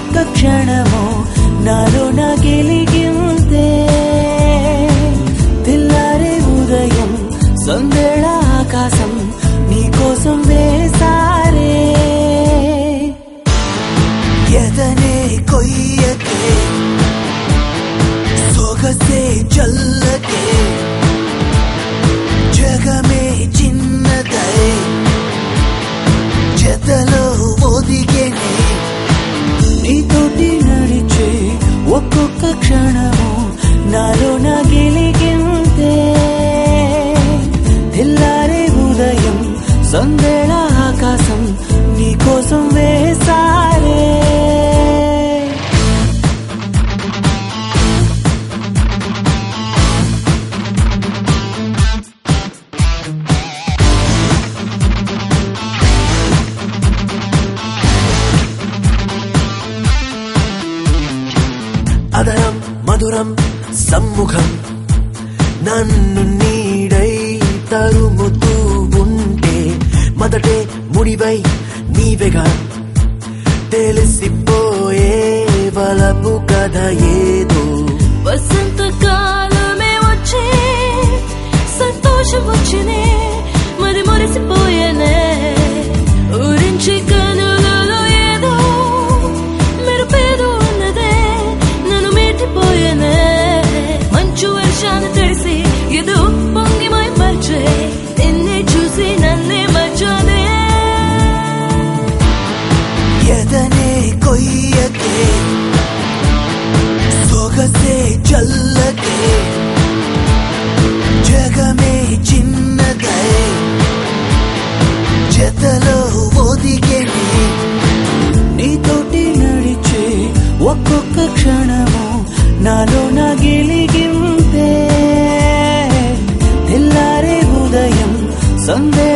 ఒక్కొక్క క్షణము నాలో నా గెలిగిందే తెల్లారే ఉదయం సందేళ ఆకాశం నీకోసం వేసారే ఎదనే కొయ్యకే సొగసే చల్లకే జగమే చిన్నదై జతలో ఒదిగేనే నీతోటి నడిచే ఒక్కొక్క క్షణము నాలో నా గెలిగిందే తెల్లారే ఉదయం సందేళ ఆకాశం నీకోసం వేసారే అదరం మధురం సమ్ముఖం నన్ను నీడై తరుముతూ ఉంటే మొదటే ముడివై నీవెగా తెలిసిపోయే వలపు కథ ఏదో వసంతకాలమే వచ్చే సంతోషం వచ్చనే మరి మురిసిపోయేనే ఊరించి కనులలో ఏదో మెరుపేదో ఉన్నదే నన్ను మీటిపోయేనే మంచు వర్షాన్ని తెలిసి ఏదో పొంగి మై మర్చే నిన్నే చూసి నన్నే మర్చానే ఎదనే కొయ్యకే సొగసే చల్లకే జగమే చిన్నదై జతలో ఒదిగేనే నీతోటి నడిచే ఒక్కొక్క క్షణము నాలో నా గెలిగిందే తెల్లారే ఉదయం సందే